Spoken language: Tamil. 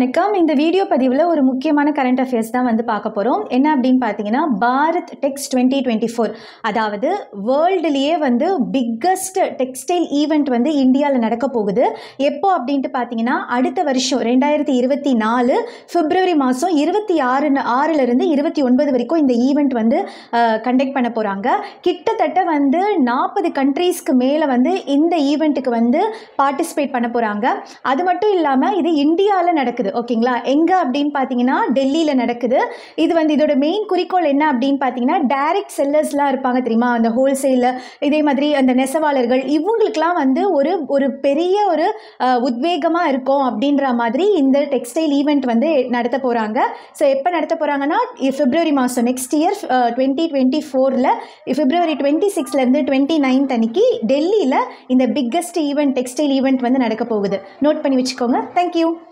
வணக்கம் இந்த வீடியோ பதிவில் ஒரு முக்கியமான கரண்ட் அஃபேர்ஸ் தான் வந்து பார்க்க போகிறோம் என்ன அப்படின்னு பார்த்தீங்கன்னா Bharat Tex twenty twenty four அதாவது வேர்ல்டுலேயே வந்து பிக்கஸ்ட் டெக்ஸ்டைல் ஈவெண்ட் வந்து இந்தியாவில் நடக்க போகுது எப்போ அப்படின்ட்டு பார்த்தீங்கன்னா அடுத்த வருஷம் ரெண்டாயிரத்தி இருபத்தி நாலு பிப்ரவரி மாதம் இருபத்தி ஆறு ஆறிலிருந்து இருபத்தி ஒன்பது வரைக்கும் இந்த ஈவெண்ட் வந்து கண்டக்ட் பண்ண போகிறாங்க கிட்டத்தட்ட வந்து நாற்பது கண்ட்ரீஸ்க்கு மேலே வந்து இந்த ஈவெண்ட்டுக்கு வந்து பார்ட்டிசிபேட் பண்ண போகிறாங்க அது மட்டும் இல்லாமல் இது இந்தியாவில் நடக்குது ஓகேங்களா எங்கே அப்படின்னு பார்த்தீங்கன்னா டெல்லியில் நடக்குது இது வந்து இதோட மெயின் குறிக்கோள் என்ன அப்படின்னு பார்த்தீங்கன்னா டைரக்ட் செல்லர்ஸ்லாம் இருப்பாங்க தெரியுமா அந்த ஹோல்சேலில் இதே மாதிரி அந்த நெசவாளர்கள் இவங்களுக்கெல்லாம் வந்து ஒரு ஒரு பெரிய ஒரு உத்வேகமாக இருக்கும் அப்படின்ற மாதிரி இந்த டெக்ஸ்டைல் ஈவெண்ட் வந்து நடத்த போகிறாங்க ஸோ எப்போ நடத்த போகிறாங்கன்னா பிப்ரவரி மாதம் நெக்ஸ்ட் இயர் டுவெண்ட்டி டுவெண்ட்டி ஃபோரில் பிப்ரவரி டுவெண்ட்டி சிக்ஸ்லேருந்து டுவெண்ட்டி நைன்த் அன்னைக்கு டெல்லியில் இந்த பிக்கஸ்ட் ஈவெண்ட் டெக்ஸ்டைல் ஈவெண்ட் வந்து நடக்க போகுது நோட் பண்ணி வச்சுக்கோங்க தேங்க்யூ